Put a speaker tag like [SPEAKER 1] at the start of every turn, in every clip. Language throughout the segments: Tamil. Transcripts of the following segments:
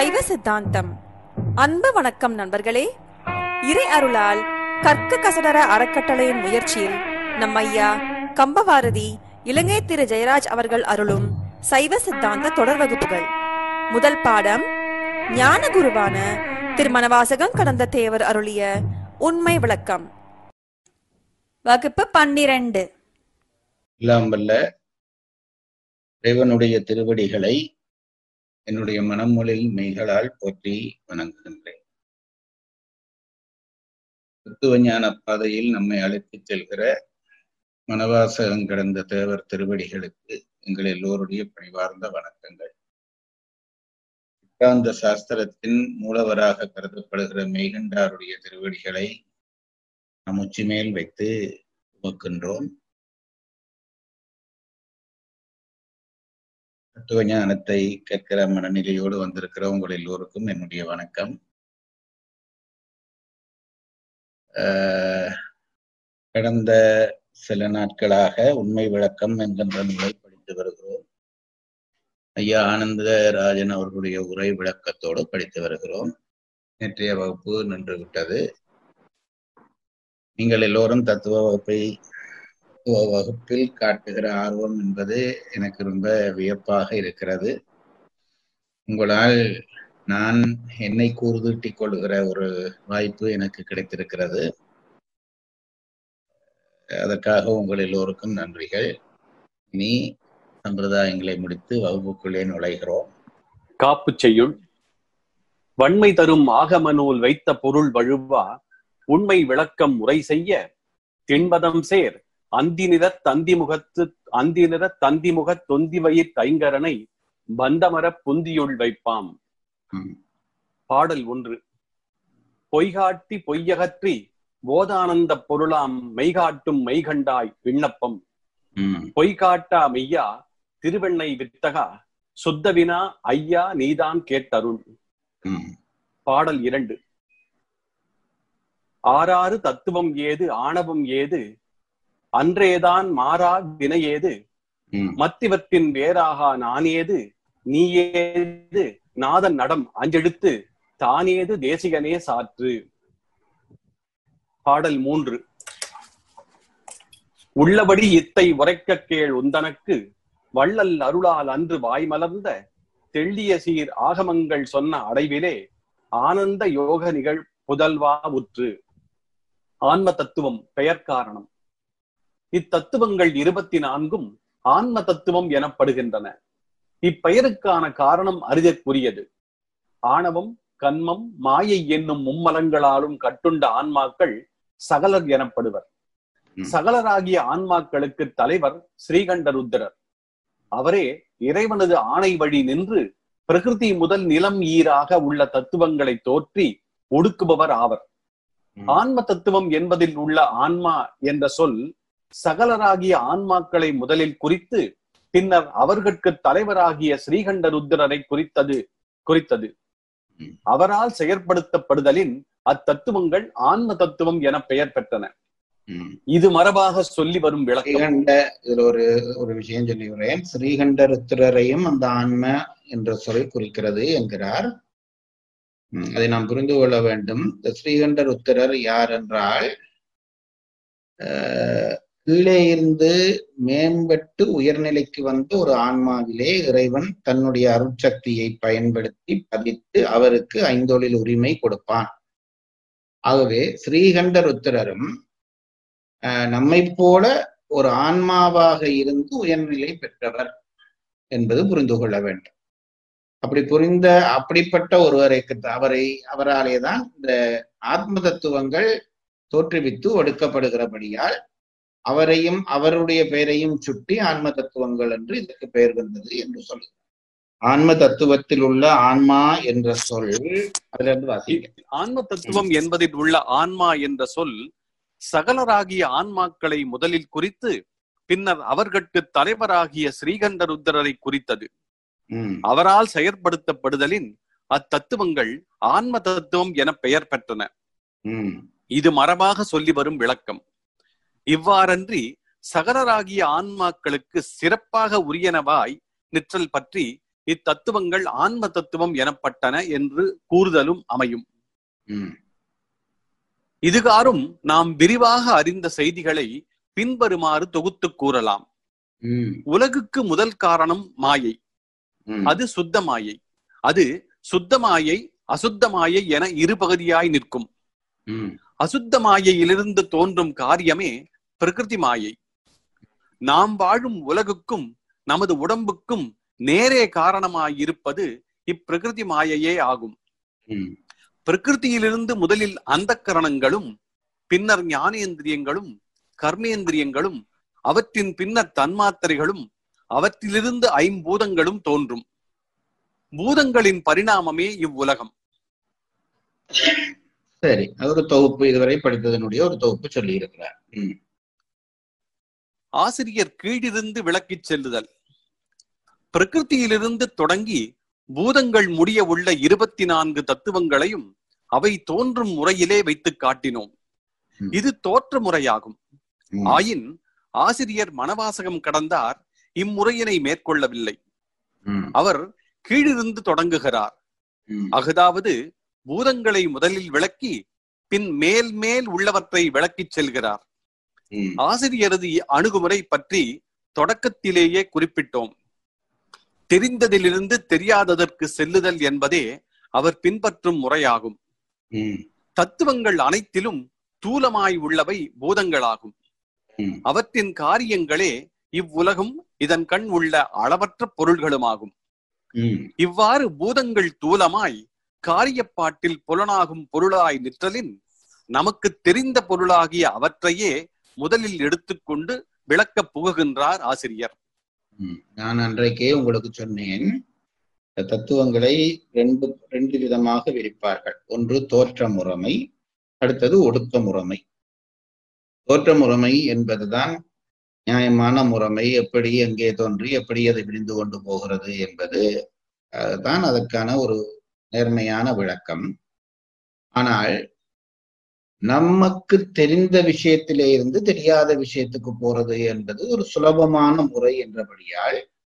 [SPEAKER 1] சைவ சித்தாந்தம் அன்பு வணக்கம் நண்பர்களே இறை அருளால் கற்க கசடர அறக்கட்டளையின் முயற்சியில் நம் ஐயா கம்பவாரதி இலங்கை திரு ஜெயராஜ் அவர்கள் அருளும் சைவ சித்தாந்த தொடர் வகுப்புகள் முதல் பாடம் ஞான குருவான திருமணவாசகம் கடந்த தேவர் அருளிய உண்மை விளக்கம் வகுப்பு பன்னிரண்டு
[SPEAKER 2] எல்லாம் வல்ல இறைவனுடைய திருவடிகளை என்னுடைய மனமொழில் மெய்களால் போற்றி வணங்குகின்றேன் தத்துவ ஞான பாதையில் நம்மை அழைத்துச் செல்கிற மனவாசகம் கடந்த தேவர் திருவடிகளுக்கு எங்கள் எல்லோருடைய பணிவார்ந்த வணக்கங்கள் சித்தாந்த சாஸ்திரத்தின் மூலவராக கருதப்படுகிற மெய்கண்டாருடைய திருவடிகளை நம் உச்சி மேல் வைத்து உமக்கின்றோம் தத்துவ ஞானத்தை கேட்கிற மனநிலையோடு வந்திருக்கிற உங்கள் எல்லோருக்கும் என்னுடைய வணக்கம் ஆஹ் கடந்த சில நாட்களாக உண்மை விளக்கம் என்கின்ற நூலை படித்து வருகிறோம் ஐயா ஆனந்த ராஜன் அவர்களுடைய உரை விளக்கத்தோடு படித்து வருகிறோம் நேற்றைய வகுப்பு நின்று விட்டது நீங்கள் எல்லோரும் தத்துவ வகுப்பை தத்துவ வகுப்பில் காட்டுகிற ஆர்வம் என்பது எனக்கு ரொம்ப வியப்பாக இருக்கிறது உங்களால் நான் என்னை கூர்தூட்டிக் கொள்கிற ஒரு வாய்ப்பு எனக்கு கிடைத்திருக்கிறது அதற்காக உங்கள் எல்லோருக்கும் நன்றிகள் இனி சம்பிரதாயங்களை முடித்து வகுப்புக்குள்ளே நுழைகிறோம்
[SPEAKER 3] காப்பு செய்யுள் வன்மை தரும் ஆகம நூல் வைத்த பொருள் வழுவா உண்மை விளக்கம் முறை செய்ய திண்பதம் சேர் அந்திநிற தந்திமுகத்து அந்திநிற தந்திமுகத் தொந்திவயிற் தைங்கரனை பந்தமரப் புந்தியுள் வைப்பாம்
[SPEAKER 2] ம்.
[SPEAKER 3] பாடல் ஒன்று பொய்காட்டி பொய்யகற்றி போதானந்த பொருளாம் மெய்காட்டும் மெய்கண்டாய் விண்ணப்பம்
[SPEAKER 2] ம்,
[SPEAKER 3] பொய்காட்டா மெய்யா திருவெண்ணை வித்தகா சுத்தவினா ஐயா நீதான் கேட்டருள்
[SPEAKER 2] ம்,
[SPEAKER 3] பாடல் இரண்டு ஆறாறு தத்துவம் ஏது ஆணவம் ஏது அன்றேதான் மாறா வினையேது
[SPEAKER 2] ம்,
[SPEAKER 3] மத்திவத்தின் வேறாகா நானேது நீயேது நாதன் நடம் அஞ்செடுத்து தானேது தேசிகனே சாற்று பாடல் மூன்று உள்ளபடி இத்தை உரைக்க கேள் உந்தனக்கு வள்ளல் அருளால் அன்று வாய்மலர்ந்த தெள்ளிய சீர் ஆகமங்கள் சொன்ன அடைவிலே ஆனந்த யோக நிகழ் புதல்வா உற்று ஆன்ம தத்துவம் பெயர் காரணம் இத்தத்துவங்கள் இருபத்தி நான்கும் ஆன்ம தத்துவம் எனப்படுகின்றன இப்பெயருக்கான காரணம் அறிதற்குரியது ஆணவம் கன்மம் மாயை என்னும் மும்மலங்களாலும் கட்டுண்ட ஆன்மாக்கள் சகலர் எனப்படுவர்
[SPEAKER 2] ம்.
[SPEAKER 3] சகலராகிய ஆன்மாக்களுக்கு தலைவர் ஸ்ரீகண்டருத்திரர் அவரே இறைவனது ஆணை வழி நின்று பிரகிருதி முதல் நிலம் ஈராக உள்ள தத்துவங்களை தோற்றி ஒடுக்குபவர் ஆவர்
[SPEAKER 2] ம்.
[SPEAKER 3] ஆன்ம தத்துவம் என்பதில் உள்ள ஆன்மா என்ற சொல் சகலராகிய ஆன்மாக்களை முதலில் குறித்து பின்னர் அவர்கட்கு தலைவராகிய ஸ்ரீகண்டருத்திரரை குறித்தது குறித்தது
[SPEAKER 2] ம்.
[SPEAKER 3] அவரால் செயற்படுத்தப்படுதலின் அத்தத்துவங்கள் ஆன்ம தத்துவம் என பெயர் பெற்றன
[SPEAKER 2] ம்.
[SPEAKER 3] இது மரபாக சொல்லி வரும் விளக்கம்
[SPEAKER 2] ஸ்ரீகண்ட இதுல ஒரு ஒரு விஷயம் சொல்லிவிடுறேன் ஸ்ரீகண்ட ருத்திரரையும் அந்த ஆன்ம என்ற சொல் குறிக்கிறது என்கிறார் ம், அதை நாம் புரிந்து கொள்ள வேண்டும் இந்த ஸ்ரீகண்ட ருத்திரர் யார் என்றால் ஆஹ், கீழே இருந்து மேம்பட்டு உயர்நிலைக்கு வந்த ஒரு ஆன்மாவிலே இறைவன் தன்னுடைய அருட்சக்தியை பயன்படுத்தி பதித்து அவருக்கு ஐந்தொழில் உரிமை கொடுப்பான் ஆகவே ஸ்ரீகண்ட ருத்திரரும் ஆஹ் நம்மைப் போல ஒரு ஆன்மாவாக இருந்து உயர்நிலை பெற்றவர் என்பது புரிந்து கொள்ள வேண்டும் அப்படி புரிந்த அப்படிப்பட்ட ஒருவரைக்கு அவரை அவராலே தான் இந்த ஆத்ம தத்துவங்கள் தோற்றுவித்து ஒடுக்கப்படுகிறபடியால் அவரையும் அவருடைய பெயரையும் சுட்டி ஆன்ம தத்துவங்கள் என்று இதற்கு பெயர் வந்தது என்று சொல்லுகிறார் ஆன்ம தத்துவத்தில் உள்ள ஆன்மா என்ற சொல் அதுல இருந்து வாசிங்க
[SPEAKER 3] ஆன்ம தத்துவம் என்பதில் உள்ள ஆன்மா என்ற சொல் சகலராகிய ஆன்மாக்களை முதலில் குறித்து பின்னர் அவர்கட்கு தலைவராகிய ஸ்ரீகண்டருத்திரரை குறித்தது
[SPEAKER 2] ம்
[SPEAKER 3] அவரால் செயற்படுத்தப்படுதலின் அத்தத்துவங்கள் ஆன்ம தத்துவம் என பெயர் பெற்றன
[SPEAKER 2] ம்
[SPEAKER 3] இது மரபாக சொல்லி வரும் விளக்கம் இவ்வாறன்றி சகலராகிய ஆன்மாக்களுக்கு சிறப்பாக உரியனவாய் நிற்றல் பற்றி இத்தத்துவங்கள் ஆன்ம தத்துவம் எனப்பட்டன என்று கூறுதலும் அமையும்
[SPEAKER 2] ம்,
[SPEAKER 3] இதுகாரும் நாம் விரிவாக அறிந்த செய்திகளை பின்வருமாறு தொகுத்துக் கூறலாம்
[SPEAKER 2] ம்,
[SPEAKER 3] உலகுக்கு முதல் காரணம் மாயை
[SPEAKER 2] ம்,
[SPEAKER 3] அது சுத்த மாயை அது சுத்த மாயை அசுத்த மாயை என இரு பகுதியாய் நிற்கும்
[SPEAKER 2] ம்,
[SPEAKER 3] அசுத்த மாயையிலிருந்து தோன்றும் காரியமே பிரகிருதி மாயை நாம் வாழும் உலகுக்கும் நமது உடம்புக்கும் நேரே காரணமாயிருப்பது இப்பிரகிருதி மாயையே ஆகும்
[SPEAKER 2] ம்,
[SPEAKER 3] பிரகிருதியிலிருந்து முதலில் அந்தக்கரணங்களும் பின்னர் ஞானேந்திரியங்களும் கர்மேந்திரியங்களும் அவற்றின் பின்னர் தன்மாத்திரைகளும் அவற்றிலிருந்து ஐம்பூதங்களும் தோன்றும் பூதங்களின் பரிணாமமே இவ்வுலகம்
[SPEAKER 2] சரி அது ஒரு தொகுப்பு இதுவரை படித்ததனுடைய ஒரு தொகுப்பு சொல்லி இருக்கிறார் ம்,
[SPEAKER 3] ஆசிரியர் கீழிருந்து விளக்கிச் செல்லுதல் பிரகிருதியிலிருந்து தொடங்கி பூதங்கள் முடிய உள்ள இருபத்தி நான்கு தத்துவங்களையும் அவை தோன்றும் முறையிலே வைத்துக் காட்டினோம்
[SPEAKER 2] ம்.
[SPEAKER 3] இது தோற்ற முறையாகும்
[SPEAKER 2] ம்,
[SPEAKER 3] ஆயின் ஆசிரியர் மனவாசகம் கடந்தார் இம்முறையினை மேற்கொள்ளவில்லை
[SPEAKER 2] ம்,
[SPEAKER 3] அவர் கீழிருந்து தொடங்குகிறார்
[SPEAKER 2] ம்,
[SPEAKER 3] அஃதாவது பூதங்களை முதலில் விளக்கி பின் மேல் மேல் உள்ளவற்றை விளக்கிச் செல்கிறார்
[SPEAKER 2] ம்,
[SPEAKER 3] ஆசிரியரது இ- அணுகுமுறை பற்றி தொடக்கத்திலேயே குறிப்பிட்டோம் தெரிந்ததிலிருந்து தெரியாததற்கு செல்லுதல் என்பதே அவர் பின்பற்றும் முறையாகும்
[SPEAKER 2] ம்,
[SPEAKER 3] தத்துவங்கள் அனைத்திலும் தூலமாய் உள்ளவை பூதங்களாகும்
[SPEAKER 2] ம்,
[SPEAKER 3] அவற்றின் காரியங்களே இவ்வுலகும் இதன் கண் உள்ள அளவற்ற பொருள்களுமாகும்
[SPEAKER 2] ம்,
[SPEAKER 3] இவ்வாறு பூதங்கள் தூலமாய் காரியப்பாட்டில் புலனாகும் பொருளாய் நிற்றலின் நமக்கு தெரிந்த பொருளாகிய அவற்றையே முதலில் எடுத்துக்கொண்டு விளக்கப் புகுகின்றார் ஆசிரியர்
[SPEAKER 2] ம். நான் அன்றைக்கே உங்களுக்கு சொன்னேன் இந்த தத்துவங்களை ரெண்டு ரெண்டு விதமாக விரிப்பார்கள் ஒன்று தோற்ற முறைமை அடுத்தது ஒடுக்க முறைமை தோற்ற முறைமை என்பதுதான் நியாயமான முறைமை எப்படி எங்கே தோன்றி எப்படி அது விரிந்து கொண்டு போகிறது என்பது அஹ், தான் அதற்கான ஒரு நேர்மையான விளக்கம் ஆனால் நமக்கு தெரிந்த விஷயத்திலே இருந்து தெரியாத விஷயத்துக்கு போறது என்பது ஒரு சுலபமான முறை என்றபடியால்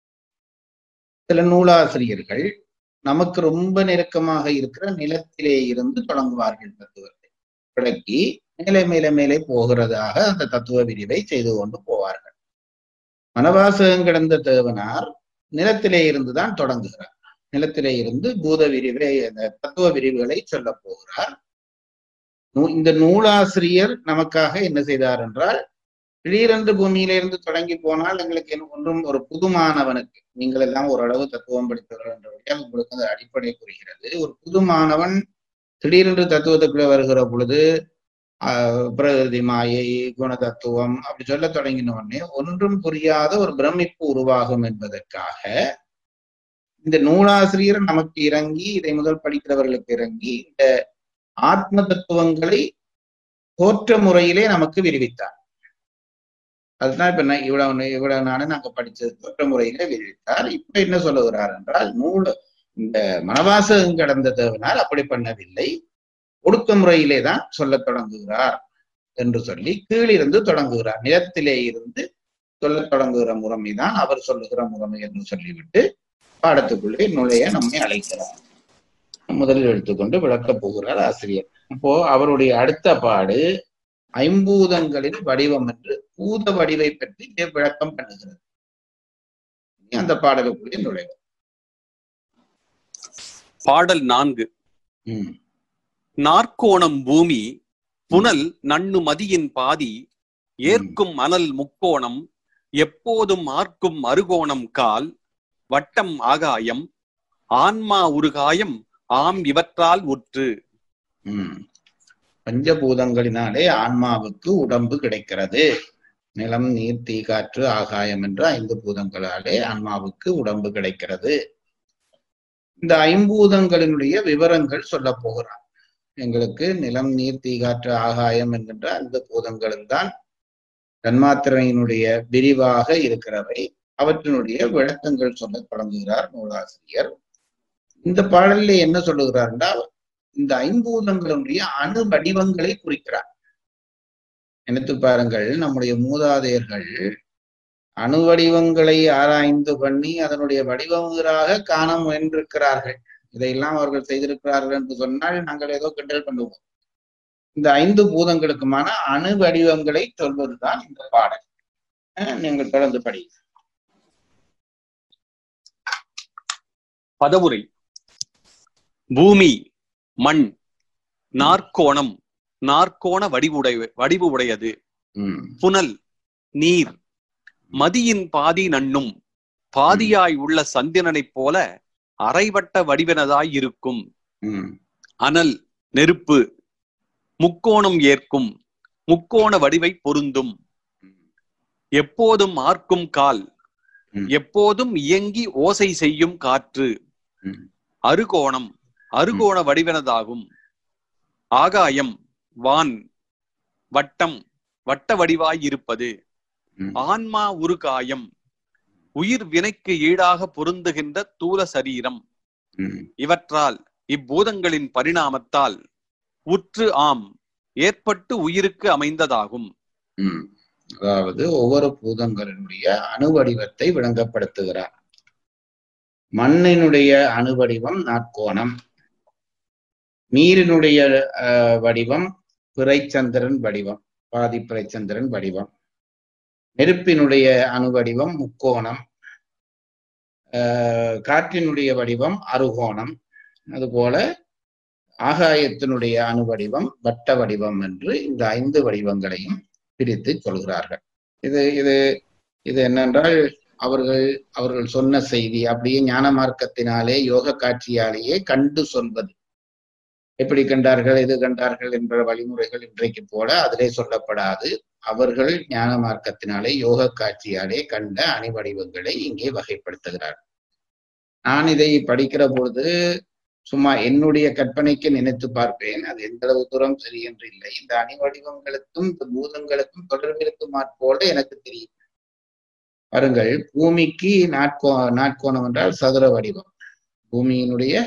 [SPEAKER 2] சில நூலாசிரியர்கள் நமக்கு ரொம்ப நெருக்கமாக இருக்கிற நிலத்திலே இருந்து தொடங்குவார்கள் தத்துவத்தை விளக்கி மேலே மேலே மேலே போகிறதாக அந்த தத்துவ விரிவை செய்து கொண்டு போவார்கள் மனவாசகம் கிடந்த தேவனார் நிலத்திலே இருந்துதான் தொடங்குகிறார் நிலத்திலே இருந்து பூத விரிவை அந்த தத்துவ விரிவுகளை சொல்ல போகிறார் நூ- இந்த நூலாசிரியர் நமக்காக என்ன செய்தார் என்றால் திடீரென்று பூமியிலிருந்து தொடங்கி போனால் எங்களுக்கு என்ன ஒன்றும் ஒரு புதுமானவனுக்கு நீங்கள் எல்லாம் ஓரளவு தத்துவம் படித்தவர்கள் என்றபடியால் உங்களுக்கு அந்த அடிப்படை புரிகிறது ஒரு புதுமானவன் திடீரென்று தத்துவத்துக்குள்ள வருகிற பொழுது ஆஹ், பிரகிருதி மாயை குண தத்துவம் அப்படி சொல்ல தொடங்கின உடனே ஒன்றும் புரியாத ஒரு பிரமிப்பு உருவாகும் என்பதற்காக இந்த நூலாசிரியர் நமக்கு இறங்கி இதை முதல் படிக்கிறவர்களுக்கு இறங்கி இந்த ஆத்ம தத்துவங்களை தோற்ற முறையிலே நமக்கு விரிவித்தார் அதுதான் இப்ப நான் இவ்வளவு நே- இவ்வளவு நாள நாங்க படிச்சது தோற்ற முறையிலே விரிவித்தார் இப்ப என்ன சொல்லுகிறார் என்றால் நூல் இந்த மனவாசகம் கடந்த தேவனார் அப்படி பண்ணவில்லை ஒடுக்க முறையிலே தான் சொல்லத் தொடங்குகிறார் என்று சொல்லி கீழிருந்து தொடங்குகிறார் நிலத்திலே இருந்து சொல்லத் தொடங்குகிற முறைமைதான் அவர் சொல்லுகிற முறைமை என்று சொல்லிவிட்டு பாடத்துக்குள்ளே நுழைய நம்மை அழைக்கிறார் முதலில் எடுத்துக்கொண்டு விளக்கப் போகிறார் ஆசிரியர் அப்போ அவருடைய அடுத்த பாடு ஐம்பூதங்களின் வடிவம் என்று பூத வடிவை பற்றி இங்கே விளக்கம் பண்ணுகிறது இனி அந்த பாடலுக்குள்ளே நுழைவோம்
[SPEAKER 3] பாடல் நான்கு
[SPEAKER 2] ம்,
[SPEAKER 3] நாற்கோணம் பூமி புனல் நண்ணு மதியின் பாதி ஏற்கும் மணல் முக்கோணம் எப்போதும் ஆர்க்கும் அருகோணம் கால் வட்டம் ஆகாயம் ஆன்மா உருகாயம் ஆம் இவற்றால் உற்று
[SPEAKER 2] ம். பஞ்சபூதங்களினாலே ஆன்மாவுக்கு உடம்பு கிடைக்கிறது நிலம் நீர் தீ காற்று ஆகாயம் என்ற ஐந்து பூதங்களாலே ஆன்மாவுக்கு உடம்பு கிடைக்கிறது இந்த ஐம்பூதங்களினுடைய விவரங்கள் சொல்ல போகிறார் எங்களுக்கு நிலம் நீர் தீ காற்று ஆகாயம் என்கின்ற அந்த பூதங்களும் தான் தன்மாத்திரையினுடைய விரிவாக இருக்கிறவை அவற்றினுடைய விளக்கங்கள் சொல்ல தொடங்குகிறார் நூலாசிரியர் இந்த பாடலில் என்ன சொல்லுகிறார் என்றால் இந்த ஐம்பூதங்களுடைய அணு வடிவங்களை குறிக்கிறார் நினைத்து பாருங்கள் நம்முடைய மூதாதையர்கள் அணு வடிவங்களை ஆராய்ந்து பண்ணி அதனுடைய வடிவங்களாக காண முயன்றிருக்கிறார்கள் இதையெல்லாம் அவர்கள் செய்திருக்கிறார்கள் என்று சொன்னால் நாங்கள் ஏதோ கிண்டல் பண்ணுவோம் இந்த ஐந்து பூதங்களுக்குமான அணு வடிவங்களை சொல்வதுதான் இந்த பாடல் அஹ் நீங்கள் தொடர்ந்து படி
[SPEAKER 3] பதவுரை பூமி மண் நாற்கோணம் நாற்கோண வடிவுடைய வடிவு உடையது
[SPEAKER 2] உம்
[SPEAKER 3] புனல் நீர் மதியின் பாதி நண்ணும் பாதியாய் உள்ள சந்திரனைப் போல அரைவட்ட வடிவினதாய் இருக்கும்
[SPEAKER 2] உம்
[SPEAKER 3] அனல் நெருப்பு முக்கோணம் ஏற்கும் முக்கோண வடிவை பொருந்தும் எப்போதும் ஆர்க்கும் கால்
[SPEAKER 2] ம்.
[SPEAKER 3] எப்போதும் இயங்கி ஓசை செய்யும் காற்று
[SPEAKER 2] ம்.
[SPEAKER 3] அறுகோணம் அறுகோண வடிவனதாகும் ஆகாயம் வான் வட்டம் வட்ட வடிவாயிருப்பது
[SPEAKER 2] உம்
[SPEAKER 3] ஆன்மா உருகாயம் உயிர் வினைக்கு ஈடாக பொருந்துகின்ற தூல சரீரம்
[SPEAKER 2] உம்
[SPEAKER 3] இவற்றால் இப்பூதங்களின் பரிணாமத்தால் உற்று ஆம் ஏற்பட்டு உயிருக்கு அமைந்ததாகும்
[SPEAKER 2] உம் அதாவது ஒவ்வொரு பூதங்களினுடைய அணுவடிவத்தை விளங்கப்படுத்துகிறார் மண்ணினுடைய அணுவடிவம் நாற்கோணம் நீரினுடைய அஹ், வடிவம் பிறைச்சந்திரன் வடிவம் பாதி பிறைச்சந்திரன் வடிவம் நெருப்பினுடைய அணுவடிவம் முக்கோணம் அஹ், காற்றினுடைய வடிவம் அறுகோணம் அதுபோல ஆகாயத்தினுடைய அணுவடிவம் வட்ட வடிவம் என்று இந்த ஐந்து வடிவங்களையும் பிரித்து சொல்கிறார்கள் இது இது இது என்னென்றால் அவர்கள் அவர்கள் சொன்ன செய்தி அப்படியே ஞான மார்க்கத்தினாலே யோக காட்சியாலேயே கண்டு சொல்வது எப்படி கண்டார்கள் எது கண்டார்கள் என்ற வழிமுறைகள் இன்றைக்கு போல அதிலே சொல்லப்படாது அவர்கள் ஞான மார்க்கத்தினாலே யோக காட்சியாலே கண்ட அணிவடிவங்களை இங்கே வகைப்படுத்துகிறார் நான் இதை படிக்கிற பொழுது சும்மா என்னுடைய கற்பனைக்கு நினைத்து பார்ப்பேன் அது எந்த அளவு தூரம் சரி என்று இல்லை இந்த அணிவடிவங்களுக்கும் இந்த பூதங்களுக்கும் தொடர்பு இருக்குமாற் போல எனக்கு தெரியும் பாருங்கள் பூமிக்கு நாட்கோ நாட்கோணம் என்றால் சதுர வடிவம் பூமியினுடைய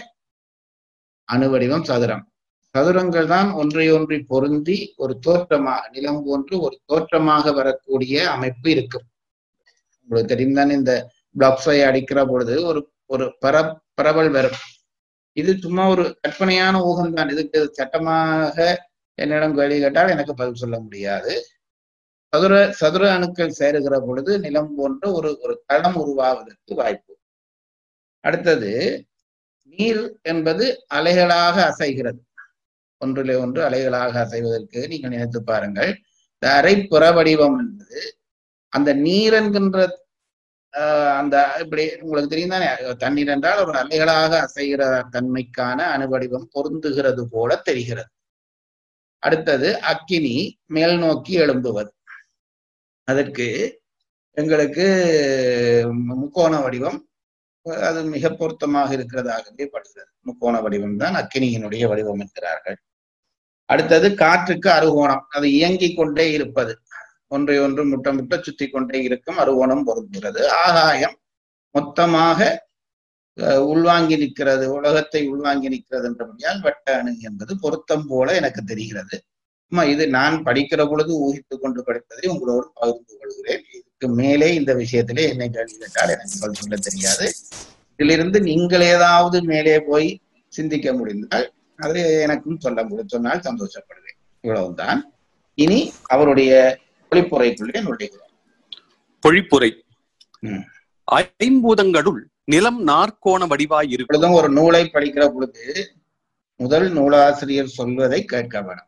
[SPEAKER 2] அணுவடிவம் சதுரம் சதுரங்கள் தான் ஒன்றையொன்றி பொருந்தி ஒரு தோற்றமாக நிலம் போன்று ஒரு தோற்றமாக வரக்கூடிய அமைப்பு இருக்கும் உங்களுக்கு தெரியும் தானே இந்த பிளாக்ஸை அடிக்கிற பொழுது ஒரு ஒரு பர பரவல் வரும் இது சும்மா ஒரு கற்பனையான ஊகம் தான் இதுக்கு சட்டமாக என்னிடம் கேள்வி கேட்டால் எனக்கு பதில் சொல்ல முடியாது சதுர சதுர அணுக்கள் சேருகிற பொழுது நிலம் போன்ற ஒரு ஒரு தளம் உருவாவதற்கு வாய்ப்பு அடுத்தது நீர் என்பது அலைகளாக அசைகிறது ஒன்றிலே ஒன்று அலைகளாக அசைவதற்கு நீங்கள் நினைத்து பாருங்கள் இந்த அரை புற வடிவம் என்பது அந்த நீர் என்கின்ற ஆஹ் அந்த இப்படி உங்களுக்கு தெரியும் தானே தண்ணீர் என்றால் ஒரு அலைகளாக அசைகிற தன்மைக்கான அணுவடிவம் பொருந்துகிறது போல தெரிகிறது அடுத்தது அக்கினி மேல் நோக்கி எழும்புவது அதற்கு எங்களுக்கு முக்கோண வடிவம் அது மிக பொருத்தமாக இருக்கிறதாகவே படுகிறது முக்கோண வடிவம் தான் அக்கினியினுடைய வடிவம் என்கிறார்கள் அடுத்தது காற்றுக்கு அறுகோணம் அது இயங்கிக் கொண்டே இருப்பது ஒன்றை ஒன்று முட்ட முட்ட சுத்தி கொண்டே இருக்கும் அறுகோணம் பொருந்துகிறது ஆகாயம் மொத்தமாக அஹ், உள்வாங்கி நிற்கிறது உலகத்தை உள்வாங்கி நிற்கிறது என்றபடியால் வட்ட அணு என்பது பொருத்தம் போல எனக்கு தெரிகிறது ஆமா இது நான் படிக்கிற பொழுது ஊகித்துக் கொண்டு படித்ததை உங்களோடு பகிர்ந்து கொள்கிறேன் இதுக்கு மேலே இந்த விஷயத்திலே என்னை கேள்வி கேட்டால் எனக்கு பதில் சொல்ல தெரியாது இதிலிருந்து நீங்கள் ஏதாவது மேலே போய் சிந்திக்க முடிந்தால் அது எனக்கும் சொல்ல முடியும் சொன்னால் சந்தோஷப்படுவேன் இவ்வளவுதான் இனி அவருடைய ஒளிப்புறைக்குள்ளே நுழைகிறோம்
[SPEAKER 3] பொழிப்புரை
[SPEAKER 2] ம்.
[SPEAKER 3] ஐம்பூதங்களுள் நிலம் நாற்கோண வடிவாய் இருக்கும்
[SPEAKER 2] இப்பொழுதும் ஒரு நூலை படிக்கிற பொழுது முதல் நூலாசிரியர் சொல்வதை கேட்க வேணும்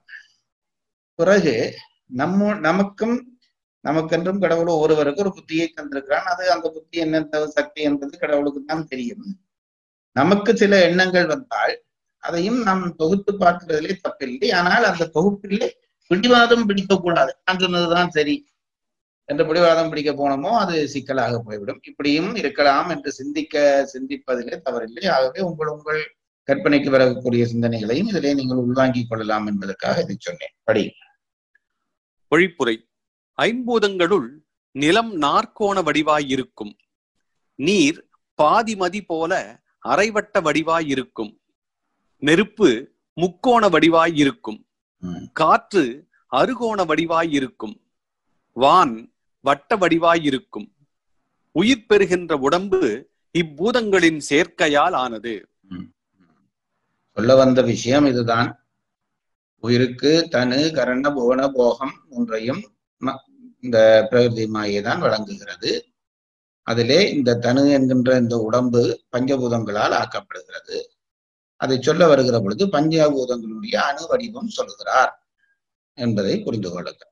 [SPEAKER 2] பிறகு நம்ம நமக்கும் நமக்கென்றும் கடவுள் ஒருவருக்கு ஒரு புத்தியை தந்திருக்கிறான் அது அந்த புத்தி என்ன சக்தி என்பது கடவுளுக்கு தான் தெரியும் நமக்கு சில எண்ணங்கள் வந்தால் அதையும் நாம் தொகுத்து பார்க்கிறதிலே தப்பில்லை ஆனால் அந்த தொகுப்பிலே பிடிவாதம் பிடிக்க கூடாது நான் சொன்னதுதான் சரி என்று பிடிவாதம் பிடிக்க போனோமோ அது சிக்கலாக போய்விடும் இப்படியும் இருக்கலாம் என்று சிந்திக்க சிந்திப்பதிலே தவறில்லை ஆகவே உங்கள் உங்கள் கற்பனைக்கு வரக்கூடிய சிந்தனைகளையும் இதிலே நீங்கள் உள்வாங்கிக் கொள்ளலாம் என்பதற்காக இதை சொன்னேன் படி
[SPEAKER 3] பொழிப்புரை ஐம்பூதங்களுள் நிலம் நாற்கோண வடிவாய் இருக்கும் நீர் பாதிமதி போல அரைவட்ட வடிவாய் இருக்கும் நெருப்பு முக்கோண வடிவாய் இருக்கும்
[SPEAKER 2] ம்,
[SPEAKER 3] காற்று அறுகோண வடிவாய் இருக்கும் வான் வட்ட வடிவாய் இருக்கும் உயிர் பெறுகின்ற உடம்பு இப்பூதங்களின் சேர்க்கையால் ஆனது
[SPEAKER 2] சொல்ல வந்த விஷயம் இதுதான் உயிருக்கு தனு கரண புவன போகம் ஒன்றையும் ம- இந்த பிரகிருதி மாயை தான் வழங்குகிறது அதிலே இந்த தனு என்கின்ற இந்த உடம்பு பஞ்சபூதங்களால் ஆக்கப்படுகிறது அதை சொல்ல வருகிற பொழுது பஞ்சபூதங்களுடைய அணு வடிவம் சொல்லுகிறார் என்பதை புரிந்து கொள்ளுங்கள்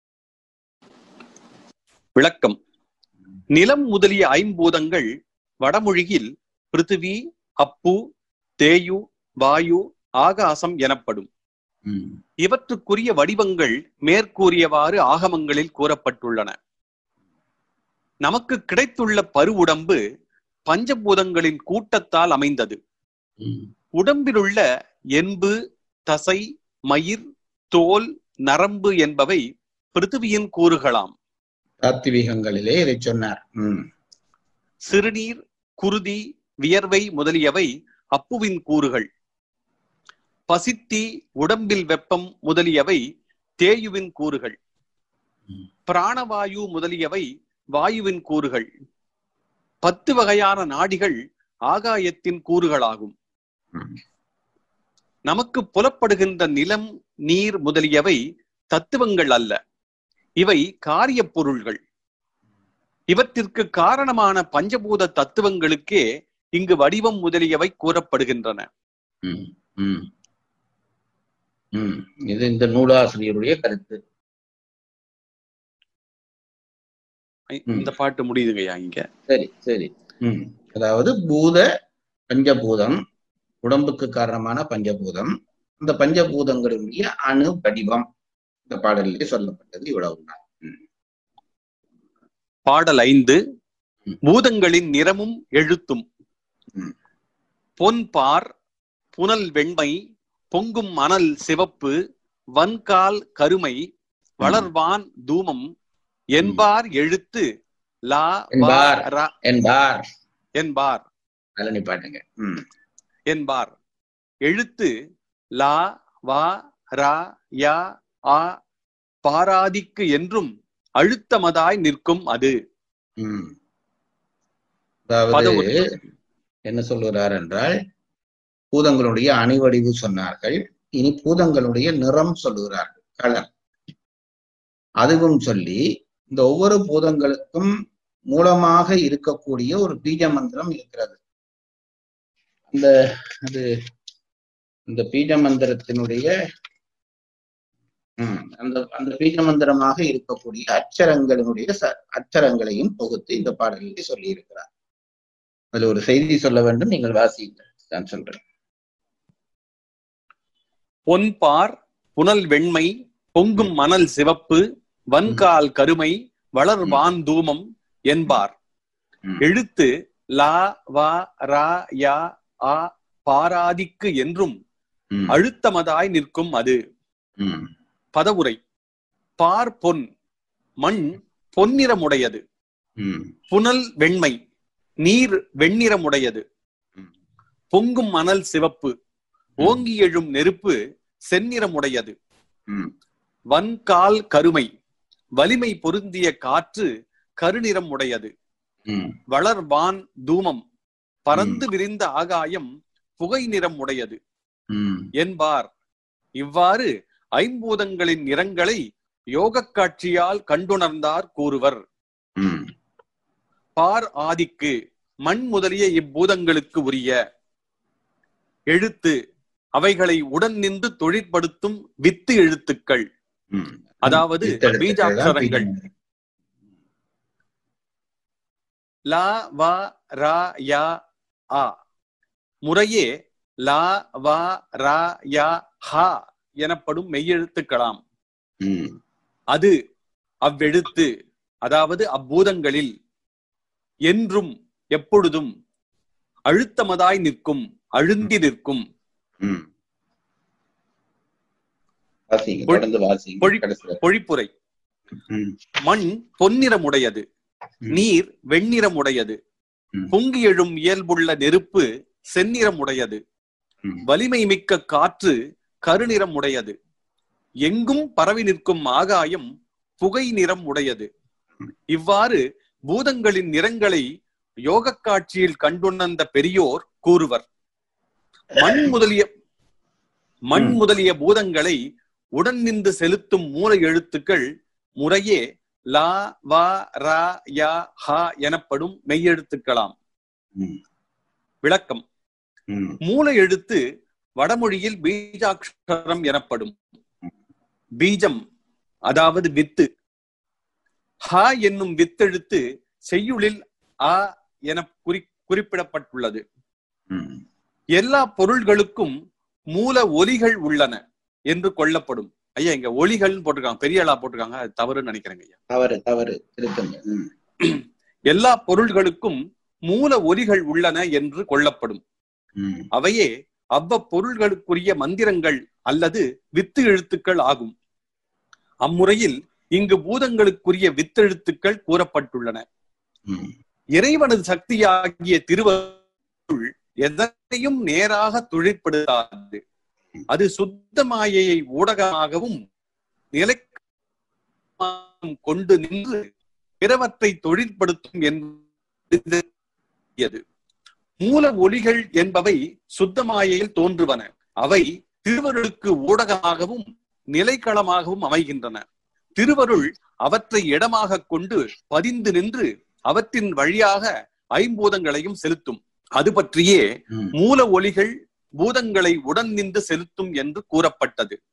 [SPEAKER 3] விளக்கம் நிலம் முதலிய ஐம்பூதங்கள் வடமொழியில் பிருத்திவி அப்பு தேயு வாயு ஆகாசம் எனப்படும்
[SPEAKER 2] ம்,
[SPEAKER 3] இவற்றுக்குரிய வடிவங்கள் மேற்கூறியவாறு ஆகமங்களில் கூறப்பட்டுள்ளன நமக்கு கிடைத்துள்ள பருவுடம்பு பஞ்சபூதங்களின் கூட்டத்தால் அமைந்தது
[SPEAKER 2] ம்,
[SPEAKER 3] உடம்பிலுள்ள என்பு தசை மயிர் தோல் நரம்பு என்பவை பிருத்திவியின் கூறுகளாம்
[SPEAKER 2] தாத்விகங்களிலே இதை சொன்னார் ம்,
[SPEAKER 3] சிறுநீர் குருதி வியர்வை முதலியவை அப்புவின் கூறுகள் பசித்தி உடம்பில் வெப்பம் முதலியவை தேயுவின் கூறுகள்
[SPEAKER 2] ம்.
[SPEAKER 3] பிராணவாயு முதலியவை வாயுவின் கூறுகள் பத்து வகையான நாடிகள் ஆகாயத்தின் கூறுகளாகும்
[SPEAKER 2] ம்.
[SPEAKER 3] நமக்கு புலப்படுகின்ற நிலம் நீர் முதலியவை தத்துவங்கள் அல்ல இவை காரியப் பொருள்கள் இவற்றிற்கு காரணமான பஞ்சபூத தத்துவங்களுக்கே இங்கு வடிவம் முதலியவை கூறப்படுகின்றன
[SPEAKER 2] ம், ம். ம், இது இந்த நூலாசிரியருடைய கருத்து ம்.
[SPEAKER 3] இந்த பாட்டு முடியுதுங்கய்யா இங்க
[SPEAKER 2] சரி சரி ம் அதாவது பூத பஞ்சபூதம் உடம்புக்கு காரணமான பஞ்சபூதம் இந்த பஞ்சபூதங்களுடைய அணு வடிவம் இந்த பாடலிலே சொல்லப்பட்டது இவ்வளவுதான்
[SPEAKER 3] பாடல் ஐந்து
[SPEAKER 2] ம்.
[SPEAKER 3] பூதங்களின் நிறமும் எழுத்தும்
[SPEAKER 2] ம்.
[SPEAKER 3] பொன் பார் புனல் வெண்மை பொங்கும் மணல் சிவப்பு வன்கால் கருமை வளர்வான் தூமம் என்பார் எழுத்து லா வா,
[SPEAKER 2] என்பார்.
[SPEAKER 3] ரா
[SPEAKER 2] என்பார்
[SPEAKER 3] என்பார்
[SPEAKER 2] நல்ல நிப்பாட்டுங்க ம்
[SPEAKER 3] என்பார் எழுத்து லா வா ரா யா ஆ பாராதிக்கு என்றும் அழுத்தமதாய் நிற்கும் அது
[SPEAKER 2] ம் அதாவது
[SPEAKER 3] பதவுரை.
[SPEAKER 2] என்ன சொல்கிறார் என்றால் பூதங்களுடைய அணிவடிவு சொன்னார்கள் இனி பூதங்களுடைய நிறம் சொல்லுகிறார்கள் கலர் அதுவும் சொல்லி இந்த ஒவ்வொரு பூதங்களுக்கும் மூலமாக இருக்கக்கூடிய ஒரு பீஜ மந்திரம் இருக்கிறது அந்த அது இந்த பீஜ மந்திரத்தினுடைய ம், அந்த அந்த பீஜ மந்திரமாக இருக்கக்கூடிய அச்சரங்களினுடைய ச- அச்சரங்களையும் தொகுத்து இந்த பாடலில் சொல்லி இருக்கிறார் அதுல ஒரு செய்தி சொல்ல வேண்டும் நீங்கள் வாசியுங்கள் நான் சொல்றேன்
[SPEAKER 3] பொன்பார் புனல் வெண்மை பொங்கும் மணல் சிவப்பு வன்கால் கருமை வளர்வான் தூமம் என்பார்
[SPEAKER 2] ம்.
[SPEAKER 3] எழுத்து லா வா ரா யா ஆ பாராதிக்கு என்றும்
[SPEAKER 2] ம்,
[SPEAKER 3] அழுத்தமதாய் நிற்கும் அது
[SPEAKER 2] ம்,
[SPEAKER 3] பதவுரை பார் பொன் மண் பொன்னிறமுடையது
[SPEAKER 2] ம்,
[SPEAKER 3] புனல் வெண்மை நீர் வெண்ணிறமுடையது
[SPEAKER 2] ம்.
[SPEAKER 3] பொங்கும் மணல் சிவப்பு ஓங்கி எழும் நெருப்பு செந்நிறமுடையது
[SPEAKER 2] ம்,
[SPEAKER 3] வன்கால் கருமை வலிமை பொருந்திய காற்று கருநிறம் உடையது
[SPEAKER 2] ம்,
[SPEAKER 3] வளர்வான் தூமம் பறந்து விரிந்த ஆகாயம் புகை நிறம் உடையது
[SPEAKER 2] ம்,
[SPEAKER 3] என்பார் இவ்வாறு ஐம்பூதங்களின் நிறங்களை யோகக் காட்சியால் கண்டுணர்ந்தார் கூறுவர்
[SPEAKER 2] ம்.
[SPEAKER 3] பார் ஆதிக்கு மண் முதலிய இப்பூதங்களுக்கு உரிய எழுத்து அவைகளை உடன் நின்று தொழிற்படுத்தும் வித்து எழுத்துக்கள்
[SPEAKER 2] ம்.
[SPEAKER 3] அதாவது
[SPEAKER 2] வித்தெழுத்துக்கள் தான்
[SPEAKER 3] பீஜாட்சரங்கள்.
[SPEAKER 2] பீஜ
[SPEAKER 3] லா வா ரா யா ஆ முறையே லா வா ரா யா ஹா எனப்படும் மெய்யெழுத்துக்களாம்
[SPEAKER 2] ம்,
[SPEAKER 3] அது அவ்வெழுத்து அதாவது அப்பூதங்களில் என்றும் எப்பொழுதும் அழுத்தமதாய் நிற்கும் அழுந்தி நிற்கும்
[SPEAKER 2] ம். வாசிங்க
[SPEAKER 3] பொழி-
[SPEAKER 2] தொடர்ந்து வாசிங்க
[SPEAKER 3] பொழி-
[SPEAKER 2] கடைசியில.
[SPEAKER 3] பொழிப்புரை
[SPEAKER 2] ம்,
[SPEAKER 3] மண் பொன்னிறமுடையது
[SPEAKER 2] ம்.
[SPEAKER 3] நீர் வெண்ணிறமுடையது
[SPEAKER 2] ம்.
[SPEAKER 3] பொங்கி எழும் இயல்புள்ள நெருப்பு செந்நிறமுடையது
[SPEAKER 2] ம்.
[SPEAKER 3] வலிமை மிக்க காற்று கருநிறம் உடையது எங்கும் பரவி நிற்கும் ஆகாயம் புகை நிறம் உடையது இவ்வாறு பூதங்களின் நிறங்களை யோக காட்சியில் கண்டுணர்ந்த பெரியோர் கூறுவர் மண் முதலிய மண்
[SPEAKER 2] ம்.
[SPEAKER 3] முதலிய பூதங்களை உடன் நின்று செலுத்தும் மூல எழுத்துக்கள் முறையே லா வா ரா யா ஹா எனப்படும் மெய்யெழுத்துக்களாம்
[SPEAKER 2] ம்.
[SPEAKER 3] விளக்கம்
[SPEAKER 2] ம்.
[SPEAKER 3] மூல எழுத்து வடமொழியில் பீஜாட்சரம் எனப்படும் பீஜம் அதாவது வித்து ஹ என்னும் வித்தெழுத்து செய்யுளில் அ என குறி குறிப்பிடப்பட்டுள்ளது
[SPEAKER 2] ம்.
[SPEAKER 3] எல்லா பொருள்களுக்கும் மூல ஒலிகள் உள்ளன என்று கொள்ளப்படும் ஐயா இங்க ஒலிகள்னு போட்டிருக்காங்க பெரிய ஆளா போட்டிருக்காங்க அது தவறுன்னு நினைக்கிறேங்க ஐயா
[SPEAKER 2] தவறு தவறு திருத்தங்க ம்.
[SPEAKER 3] எல்லா பொருள்களுக்கும் மூல ஒலிகள் உள்ளன என்று கொள்ளப்படும்
[SPEAKER 2] ம்.
[SPEAKER 3] அவையே அவ்வப்பொருள்களுக்குரிய மந்திரங்கள் அல்லது வித்து எழுத்துக்கள் ஆகும் அம்முறையில் இங்கு பூதங்களுக்குரிய வித்தெழுத்துக்கள் கூறப்பட்டுள்ளன
[SPEAKER 2] ம்.
[SPEAKER 3] இறைவனது சக்தியாகிய திருவருள் எதனையும் நேராக தொழிற்படுத்தாது அது சுத்த மாயையை ஊடகமாகவும் நிலை கொண்டு நின்று பிறவற்றை தொழிற்படுத்தும் என்பது மூல ஒலிகள் என்பவை சுத்த மாயையில் தோன்றுவன அவை திருவருளுக்கு ஊடகமாகவும் நிலைக்களமாகவும் அமைகின்றன திருவருள் அவற்றை இடமாக கொண்டு பதிந்து நின்று அவற்றின் வழியாக ஐம்பூதங்களையும் செலுத்தும் அது பற்றியே
[SPEAKER 2] ம்.
[SPEAKER 3] மூல ஒலிகள் பூதங்களை உடன் நின்று செலுத்தும் என்று கூறப்பட்டது